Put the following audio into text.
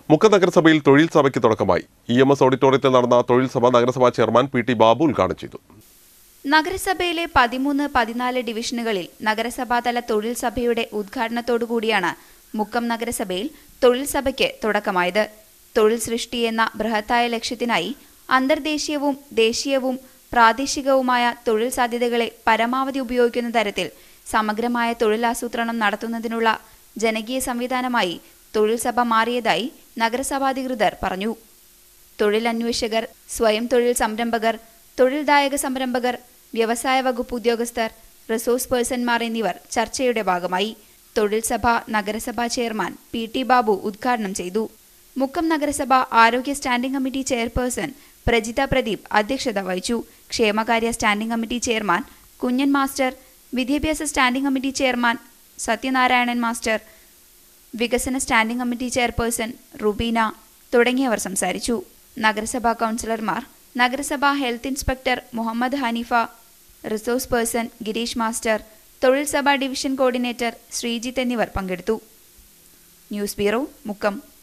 മുക്കം നഗരസഭയിൽ തൊഴിൽ സഭയ്ക്ക് തുടക്കമായി ഇ എം എസ് ഓഡിറ്റോറിയത്തിൽ നടന്ന തൊഴിൽ സഭ നഗരസഭാ ചെയർമാൻ പി ടി ബാബു ഉദ്ഘാടനം ചെയ്തു നഗരസഭയിലെ പതിമൂന്ന് പതിനാല് ഡിവിഷനുകളിൽ നഗരസഭാതല തൊഴിൽ സഭയുടെ ഉദ്ഘാടനത്തോടുകൂടിയാണ് മുക്കം നഗരസഭയിൽ തൊഴിൽ സഭയ്ക്ക് തുടക്കമായത് തൊഴിൽ സൃഷ്ടി എന്ന ബൃഹത്തായ ലക്ഷ്യത്തിനായി അന്തർദേശീയവും ദേശീയവും പ്രാദേശികവുമായ തൊഴിൽ സാധ്യതകളെ പരമാവധി ഉപയോഗിക്കുന്ന തരത്തിൽ സമഗ്രമായ തൊഴിലാസൂത്രണം നടത്തുന്നതിനുള്ള ജനകീയ സംവിധാനമായി തൊഴിൽ സഭ മാറിയതായി നഗരസഭാധികൃതർ പറഞ്ഞു തൊഴിലന്വേഷകർ സ്വയം തൊഴിൽ സംരംഭകർ തൊഴിൽദായക സംരംഭകർ വ്യവസായ വകുപ്പ് ഉദ്യോഗസ്ഥർ റിസോഴ്സ് പേഴ്സൺമാർ എന്നിവർ ചർച്ചയുടെ ഭാഗമായി തൊഴിൽ സഭ നഗരസഭാ ചെയർമാൻ പി ടി ബാബു ഉദ്ഘാടനം ചെയ്തു മുക്കം നഗരസഭ ആരോഗ്യ standing committee chairperson Prajitha Pradeep അധ്യക്ഷത വഹിച്ചു ക്ഷേമകാര്യ standing committee chairman Kunjan master വിദ്യാഭ്യാസ standing committee chairman Sathyanarayanan master വികസന സ്റ്റാൻഡിംഗ് കമ്മിറ്റി ചെയർപേഴ്സൺ റുബീന തുടങ്ങിയവർ സംസാരിച്ചു നഗരസഭാ കൗൺസിലർമാർ നഗരസഭാ health inspector Muhammad Haneefa resource person Gireesh master തൊഴിൽ സഭാ ഡിവിഷൻ കോർഡിനേറ്റർ ശ്രീജിത്ത് എന്നിവർ പങ്കെടുത്തു ന്യൂസ് ബ്യൂറോ മുക്കം